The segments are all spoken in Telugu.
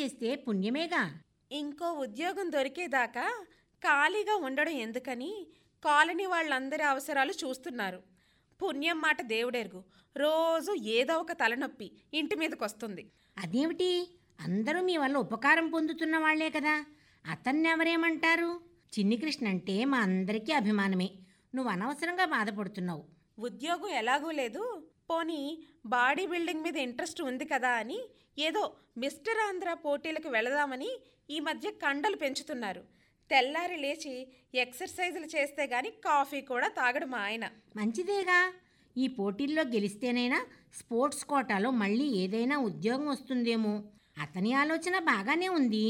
చేస్తే పుణ్యమేగా ఇంకో ఉద్యోగం దొరికేదాకా ఖాళీగా ఉండడం ఎందుకని కాలనీ వాళ్ళందరి అవసరాలు చూస్తున్నారు పుణ్యం మాట దేవుడెరుగు రోజు ఏదో ఒక తలనొప్పి ఇంటి మీదకి వస్తుంది అదేమిటి అందరూ మీ వల్ల ఉపకారం పొందుతున్న వాళ్లే కదా అతన్ని ఎవరేమంటారు చిన్ని కృష్ణ అంటే మా అందరికీ అభిమానమే నువ్వు అనవసరంగా బాధపడుతున్నావు ఉద్యోగం ఎలాగూ లేదు పోనీ బాడీ బిల్డింగ్ మీద ఇంట్రెస్ట్ ఉంది కదా అని ఏదో మిస్టర్ ఆంధ్ర పోటీలకు వెళదామని ఈ మధ్య కండలు పెంచుతున్నారు తెల్లారి లేచి ఎక్సర్సైజులు చేస్తే గాని కాఫీ కూడా తాగడు మా ఆయన మంచిదేగా ఈ పోటీల్లో గెలిస్తేనైనా స్పోర్ట్స్ కోటాలో మళ్ళీ ఏదైనా ఉద్యోగం వస్తుందేమో అతని ఆలోచన బాగానే ఉంది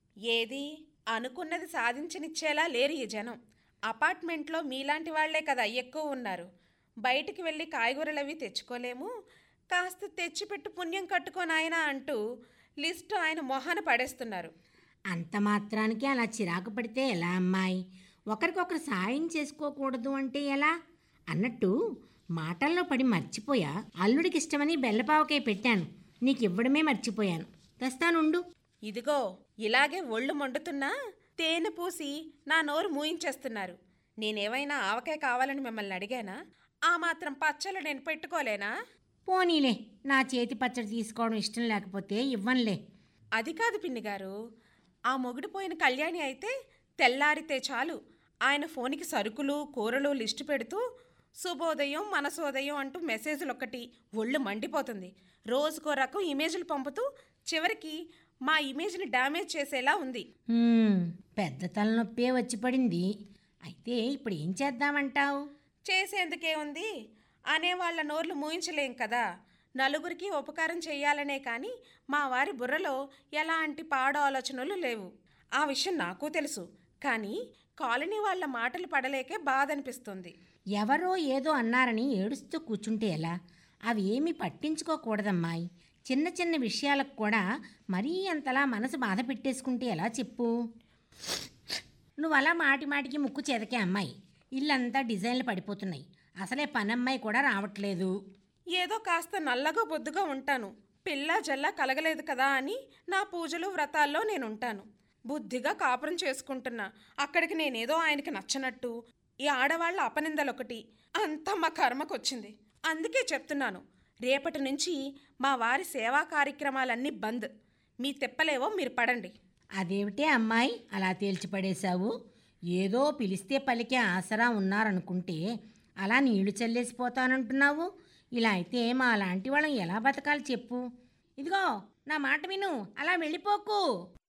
ఏది అనుకున్నది సాధించనిచ్చేలా లేరు ఈ జనం అపార్ట్మెంట్లో మీలాంటి వాళ్లే కదా ఎక్కువ ఉన్నారు బయటికి వెళ్ళి కాయగూరలు అవి తెచ్చుకోలేము కాస్త తెచ్చిపెట్టు పుణ్యం కట్టుకోనాయనా అంటూ లిస్టు ఆయన మొహాన పడేస్తున్నారు అంత మాత్రానికి అలా చిరాకు పడితే ఎలా అమ్మాయి ఒకరికొకరు సాయం చేసుకోకూడదు అంటే ఎలా అన్నట్టు మాటల్లో పడి మర్చిపోయా అల్లుడికి ఇష్టమని బెల్లపావకాయ పెట్టాను నీకు ఇవ్వడమే మర్చిపోయాను తెస్తానుండు ఇదిగో ఇలాగే ఒళ్ళు మండుతున్నా తేనె పూసి నా నోరు మూయించేస్తున్నారు నేనేమైనా ఆవకాయ కావాలని మిమ్మల్ని అడిగానా ఆ మాత్రం పచ్చళ్ళు నేను పెట్టుకోలేనా పోనీలే నా చేతి పచ్చడి తీసుకోవడం ఇష్టం లేకపోతే ఇవ్వనులే అది కాదు పిన్ని గారు ఆ మొగుడిపోయిన కళ్యాణి అయితే తెల్లారితే చాలు ఆయన ఫోన్కి సరుకులు కూరలు లిస్టు పెడుతూ శుభోదయం మనసోదయం అంటూ మెసేజ్లు ఒకటి ఒళ్ళు మండిపోతుంది రోజుకో రకం ఇమేజ్లు పంపుతూ చివరికి మా ఇమేజ్ని డ్యామేజ్ చేసేలా ఉంది హ్మ్, పెద్ద తలనొప్పే వచ్చి పడింది అయితే ఇప్పుడు ఏం చేద్దామంటావు చేసేందుకే ఉంది అనేవాళ్ల నోర్లు మూయించలేం కదా నలుగురికి ఉపకారం చేయాలనే కానీ మా వారి బుర్రలో ఎలాంటి పాడు ఆలోచనలు లేవు ఆ విషయం నాకు తెలుసు కానీ కాలనీ వాళ్ళ మాటలు పడలేకే బాధ అనిపిస్తుంది ఎవరో ఏదో అన్నారని ఏడుస్తూ కూర్చుంటే ఎలా అవి ఏమీ పట్టించుకోకూడదమ్మాయి చిన్న చిన్న విషయాలకు కూడా మరీ అంతలా మనసు బాధ పెట్టేసుకుంటే ఎలా చెప్పు నువ్వు అలా మాటి మాటికి ముక్కు చెదకే అమ్మాయి ఇల్లంతా డిజైన్లు పడిపోతున్నాయి అసలే పనమ్మాయి కూడా రావట్లేదు ఏదో కాస్త నల్లగా బొద్దుగా ఉంటాను పిల్ల జల్ల కలగలేదు కదా అని నా పూజలు వ్రతాల్లో నేను ఉంటాను బుద్ధిగా కాపురం చేసుకుంటున్నా అక్కడికి నేనేదో ఆయనకి నచ్చనట్టు ఈ ఆడవాళ్ళ అపనిందలొకటి అంతా మా కర్మకొచ్చింది అందుకే చెప్తున్నాను రేపటి నుంచి మా వారి సేవా కార్యక్రమాలన్నీ బంద్ మీ తెప్పలేవో మీరు పడండి అదేమిటే అమ్మాయి అలా తేల్చిపడేశావు ఏదో పిలిస్తే పలికే ఆసరా ఉన్నారనుకుంటే అలా నీళ్లు చల్లేసిపోతానంటున్నావు ఇలా అయితే మా లాంటి వాళ్ళం ఎలా బతకాలి చెప్పు ఇదిగో నా మాట విను అలా వెళ్ళిపోకు